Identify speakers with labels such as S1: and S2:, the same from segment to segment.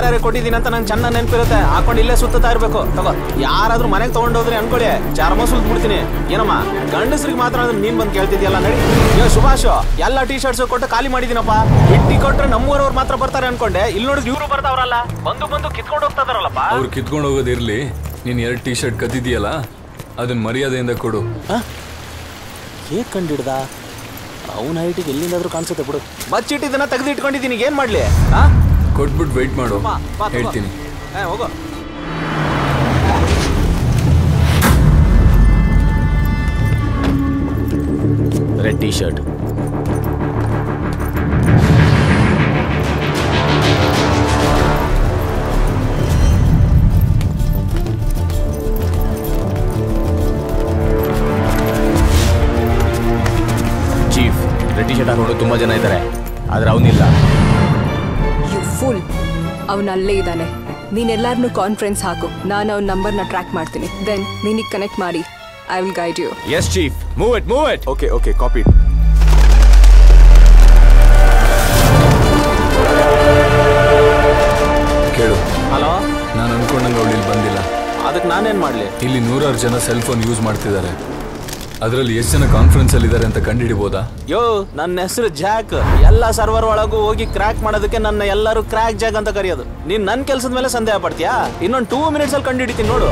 S1: ಯಾರ್ಯಾರು ಕೊಟ್ಟಿದ್ದೀನಿ ಅಂತ ನಂಗೆ ಚೆನ್ನಾಗಿ ನೆನಪಿರುತ್ತೆ ಹಾಕೊಂಡು ಇಲ್ಲೇ ಸುತ್ತಾ ಇರ್ಬೇಕು ತಗೋ ಯಾರಾದ್ರೂ ಮನೆಗೆ ತಗೊಂಡೋದ್ರಿ ಅನ್ಕೊಳ್ಳಿ ಚರ್ಮ ಸುಲ್ತ್ ಬಿಡ್ತೀನಿ ಏನಮ್ಮ ಗಂಡಸ್ರಿಗೆ ಮಾತ್ರ ಅಂದ್ರೆ ನೀನ್ ಬಂದು ಕೇಳ್ತಿದ್ಯಲ್ಲ ನಡಿ ಏ ಸುಭಾಷ್ ಎಲ್ಲ ಟೀ ಶರ್ಟ್ಸ್ ಕೊಟ್ಟು ಖಾಲಿ ಮಾಡಿದೀನಪ್ಪ ಬಿಟ್ಟಿ ಕೊಟ್ರೆ ನಮ್ಮೂರವ್ರು ಮಾತ್ರ ಬರ್ತಾರೆ ಅನ್ಕೊಂಡೆ ಇಲ್ಲಿ ನೋಡಿದ್ರೆ ಇವರು ಬರ್ತಾವ್ರಲ್ಲ ಬಂದು ಬಂದು ಕಿತ್ಕೊಂಡು ಹೋಗ್ತಾ ಇದಾರಲ್ಲಪ್ಪ
S2: ಅವ್ರು ಕಿತ್ಕೊಂಡು ಹೋಗೋದಿರ್ಲಿ ನೀನ್ ಎರಡು ಟೀ ಶರ್ಟ್ ಕದ್ದಿದೀಯಲ್ಲ ಅದನ್ನ ಮರ್ಯಾದೆಯಿಂದ ಕೊಡು
S1: ಹೇಗ್ ಕಂಡಿಡ್ದ ಅವನ ಹೈಟಿಗೆ ಎಲ್ಲಿಂದಾದ್ರೂ ಕಾಣಿಸುತ್ತೆ ಬಿಡು ಬಚ್ಚಿಟ್ಟಿದ್ದನ್ನ ತೆಗೆದು ಇಟ್ಕೊಂಡಿದ್ದೀನಿ ಏನ್ ಮಾಡ್ಲಿ ಆ?
S2: ಕೊಟ್ಬಿಟ್ಟು ವೆಯ್ಟ್ ಮಾಡು
S1: ಬಾ, ಬಾ, ತಗೋ.
S2: ಹೇಳ್ತೀನಿ
S1: ಏ, ಹೋಗು red T shirt chief red T shirt ಹಾಕೊಂಡು ತುಂಬಾ ಜನ ಇದ್ದಾರೆ ಆದ್ರೆ ಅವನಿಲ್ಲ
S3: ಯು ಫುಲ್ ಅವನ ಅಲ್ಲೇ ಇದ್ದಾನೆ ನೀನೆಲ್ಲಾರನ್ನೂ ಕಾನ್ಫರೆನ್ಸ್ ಹಾಕು ನಾನು ಅವನ ನಂಬರ್ನ ಟ್ರ್ಯಾಕ್ ಮಾಡ್ತೀನಿ ದೆನ್ ನಿನಗೆ ಕನೆಕ್ಟ್ ಮಾಡಿ I will guide you
S1: yes chief move it move it
S4: okay okay copy
S2: hello
S1: ಹಲೋ
S2: ನಾನು ಅನ್ಕೊಂಡಂಗೆ ಅವಳು ಇಲ್ಲಿ ಬಂದಿಲ್ಲ
S1: ಅದಕ್ಕೆ ನಾನೇನ್ ಮಾಡ್ಲಿ
S2: ಇಲ್ಲಿ ನೂರಾರು ಜನ ಸೆಲ್ ಫೋನ್ ಯೂಸ್ ಮಾಡ್ತಿದ್ದಾರೆ ಅದರಲ್ಲಿ ಎಷ್ಟು ಜನ ಕಾನ್ಫರೆನ್ಸ್ ಅಲ್ಲಿ ಇದ್ದಾರೆ ಅಂತ ಕಂಡುಹಿಡಿಬೋದಾ
S1: ಯೋ ನನ್ನ ಹೆಸರು ಜಾಕ್ ಎಲ್ಲ ಸರ್ವರ್ ಒಳಗೂ ಹೋಗಿ ಕ್ರ್ಯಾಕ್ ಮಾಡೋದಕ್ಕೆ ನನ್ನ ಎಲ್ಲರೂ ಕ್ರ್ಯಾಕ್ ಜಾಕ್ ಅಂತ ಕರೆಯೋದು ನೀನ್ ನನ್ನ ಕೆಲಸದ ಮೇಲೆ ಸಂದೇಹ ಪಡ್ತೀಯಾ ಇನ್ನೊಂದು ಟೂ ಮಿನಿಟ್ಸ್ ಅಲ್ಲಿ ಕಂಡುಹಿಡಿತೀನಿ ನೋಡು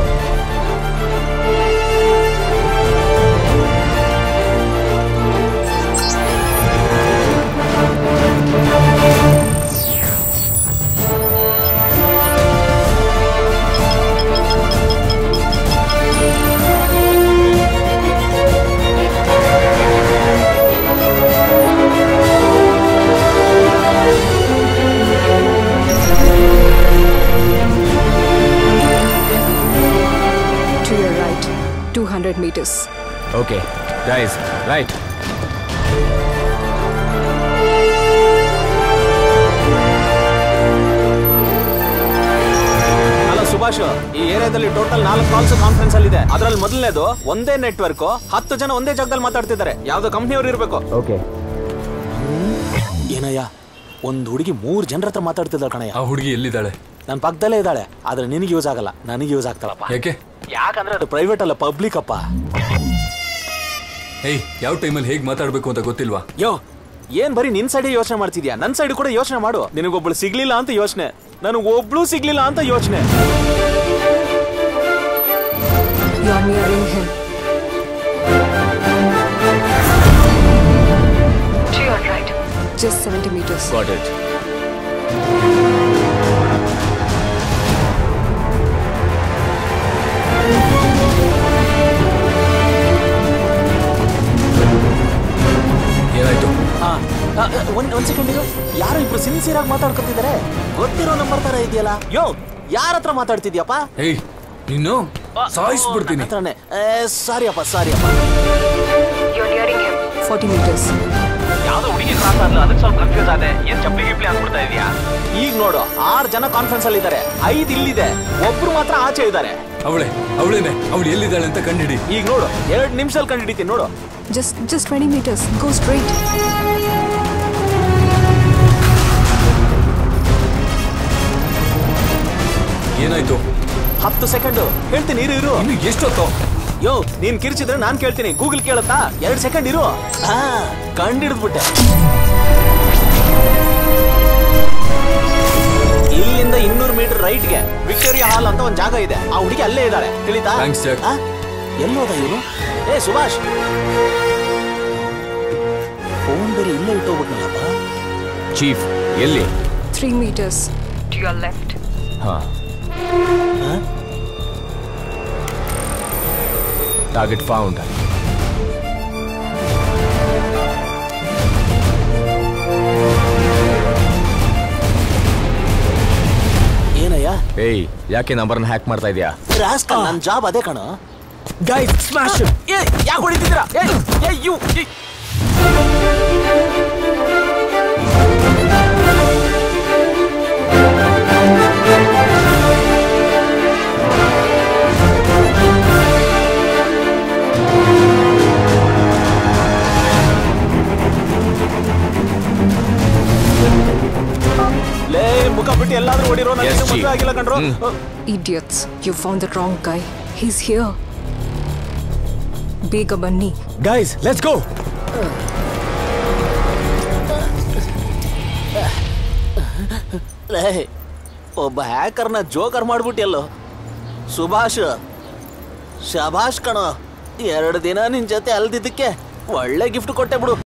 S3: to your right two hundred metres
S1: okay guys right hello Subhash ಈ ಏರಿಯಾದಲ್ಲಿ ಟೋಟಲ್ ನಾಲ್ಕು ಕಾಲ್ಸ್ ಕಾನ್ಫರೆನ್ಸ್ ಅಲ್ಲಿ ಇದೆ ಅದರಲ್ಲಿ ಮೊದಲನೇದು ಒಂದೇ ನೆಟ್ವರ್ಕ್ ಹತ್ತು ಜನ ಒಂದೇ ಜಾಗದಲ್ಲಿ ಮಾತಾಡ್ತಿದ್ದಾರೆ ಯಾವ್ದೋ ಕಂಪ್ನಿಯವ್ರು ಇರಬೇಕು ಓಕೆ ಏನಯ್ಯ ಒಂದ್ ಹುಡುಗಿ ಮೂರ್ ಜನರ ಹತ್ರ ಮಾತಾಡ್ತಿದ್ದಾಳೆ ಕಣಯ್ಯ
S2: ಆ ಹುಡುಗಿ ಎಲ್ಲಿದ್ದಾಳೆ
S1: ನನ್ನ ಪಕ್ಕದಲ್ಲೇ ಇದ್ದಾಳೆ ಆದ್ರೆ ನಿನಗೆ ಯೂಸ್ ಆಗಲ್ಲ ನನಗೆ ಯೂಸ್ ಆಗ್ತಾಳಪ್ಪ
S2: ಯಾಕೆ
S1: ಯಾಕಂದ್ರೆ ಅದು ಪ್ರೈವೇಟ್ ಅಲ್ಲ ಪಬ್ಲಿಕ್ ಅಪ್ಪ
S2: ಏಯ್ ಯಾವ ಟೈಮಲ್ಲಿ ಹೇಗೆ ಮಾತಾಡ್ಬೇಕು ಅಂತ ಗೊತ್ತಿಲ್ವಾ
S1: ಯೋ ಏನ್ ಬರೀ ನಿನ್ ಸೈಡ್ ಯೋಚನೆ ಮಾಡ್ತಿದ್ಯಾ ನನ್ ಸೈಡ್ ಕೂಡ ಯೋಚನೆ ಮಾಡು ನಿನಗೊಬ್ಳು ಸಿಗ್ಲಿಲ್ಲ ಅಂತ ಯೋಚನೆ ನನಗೆ ಒಬ್ಳು ಸಿಗ್ಲಿಲ್ಲ ಅಂತ ಯೋಚನೆ
S3: you are nearing him to your right just seventy metres
S1: got it
S2: ಏನಾಯ್ತು
S1: ಒಂದ್ ಒಂದ್ ಸೆಕೆಂಡ್ ಇದು ಯಾರು ಇಬ್ರು ಸಿನ್ಸಿಯರ್ ಆಗಿ ಮಾತಾಡ್ಕೊತಿದ್ದಾರೆ ಗೊತ್ತಿರೋ ನಂಬರ್ ತರ ಇದೆಯಲ್ಲ ಯೋ ಯಾರ ಹತ್ರ ಮಾತಾಡ್ತಿದ್ಯಪ್ಪ
S2: ಏಯ್ ನೀನು ಸಾಯಿಸ್ಬಿಡ್ತೀನಿ
S1: ಹತ್ರನೇ ಸಾರಿ ಅಪ್ಪ ಸಾರಿ ಅಪ್ಪ
S3: ಫಾರ್ಟಿ ಮೀಟರ್ಸ್
S1: ಯಾವ್ದೋ ಹುಡುಗಿ ಕ್ರಾಸ್ ಆದ್ಲು ಅದಕ್ಕೆ ಸ್ವಲ್ಪ ಕನ್ಫ್ಯೂಸ್ ಆದೆ ಏನ್ ಚಪ್ಪಲಿ ಗಿಪ್ಲಿ ಅನ್ಬಿಡ್ತಾ ಇದೀಯಾ ಈಗ ನೋಡು ಆರ್ ಜನ ಕಾನ್ಫರೆನ್ಸ್ ಅಲ್ಲಿ ಇದ್ದಾರೆ ಐದ್ ಇಲ್ಲಿದೆ ಒಬ್ರು ಮಾತ್ರ ಆಚೆ ಇದ್ದಾರೆ
S2: ಅವಳೆ ಅವಳೇನೆ ಅವಳು ಎಲ್ಲಿದ್ದಾಳೆ ಅಂತ ಕಂಡಿಡಿ
S1: ಈಗ ನೋಡು ಎರಡ್ ನಿಮಿಷದಲ್ಲಿ ಕಂಡಿಡಿತೀನಿ ನೋಡು
S3: just just twenty metres go straight
S2: ಏನಾಯ್ತು
S1: ಹತ್ತು ಸೆಕೆಂಡ್ ಹೇಳ್ತೀನಿ ಇರು ಇರು
S2: ಇನ್ನು ಎಷ್ಟೊತ್ತು
S1: ಯೋ ನೀನ್ ಕಿರ್ಚಿದ್ರೆ ನಾನ್ ಕೇಳ್ತೀನಿ ಗೂಗಲ್ ಕೇಳುತ್ತಾ ಎರಡ್ ಸೆಕೆಂಡ್ ಇರು ಆ ಕಂಡಿಡಿದ್ಬಿಟ್ಟೆ ಇಲ್ಲಿಂದ ಇನ್ನೂರು ಮೀಟರ್ ರೈಟ್ಗೆ ವಿಕ್ಟೋರಿಯಾ ಹಾಲ್ ಅಂತ ಒಂದ್ ಜಾಗ ಇದೆ ಆ ಹುಡುಗಿ ಅಲ್ಲೇ ಇದ್ದಾಳೆ ತಿಳಿತಾ
S2: Thanks, Jack.
S1: ಆ? ಎಲ್ಲೋದ ಇವನು ಏ ಸುಭಾಷ್ ಫೋನ್ ಬೇರೆ ಇಲ್ಲೇ ಇಟ್ಟೋಗ್ಬಿಟ್ನಲ್ಲಪ್ಪ ಚೀಫ್ ಎಲ್ಲಿ
S3: three metres to your left
S1: ಹಾ ಟಾರ್ಗೆಟ್ ಫೌಂಡ್ ಏನಯ್ಯ
S5: ಏಯ್ ಯಾಕೆ ನಂಬರ್ನ ಹ್ಯಾಕ್ ಮಾಡ್ತಾ ಇದೀಯಾ
S1: ರಾಸ್ಕಲ್ ನನ್ನ ಜಾಬ್ ಅದೇ ಕಣ ಗೈಸ್ ಸ್ಮ್ಯಾಶ್ ಏ ಯಾಕೆ ಹೊಡಿತಿದ್ದೀರಾ ಏ ಏ ಯು ಲೇ ಮುಖ ಬಿಟ್ಟು ಅದಕ್ಕೆ ಎಲ್ಲಾದ್ರೂ ಹೊಡಿರೋ
S5: Yes,
S1: ನನಗೆ
S5: Chief.
S1: ಮದುವೆ ಆಗಿಲ್ಲ ಕಣ್ರು
S5: hmm.
S3: Idiots you found the wrong guy he's here ಬೇಗ ಬನ್ನಿ
S5: ಗೈಸ್ ಲೆಟ್ಸ್ ಗೋ
S1: ಲೇ ಒಬ್ಬ ಹ್ಯಾಕರ್ನ ಜೋಕರ್ ಮಾಡ್ಬಿಟ್ಟಿಯಲ್ಲೋ ಸುಭಾಷ್ ಶಭಾಷ್ ಕಣೋ ಎರಡು ದಿನ ನಿನ್ ಜೊತೆ ಅಲ್ದಿದ್ದಕ್ಕೆ ಒಳ್ಳೆ ಗಿಫ್ಟ್ ಕೊಟ್ಟೆ ಬಿಡು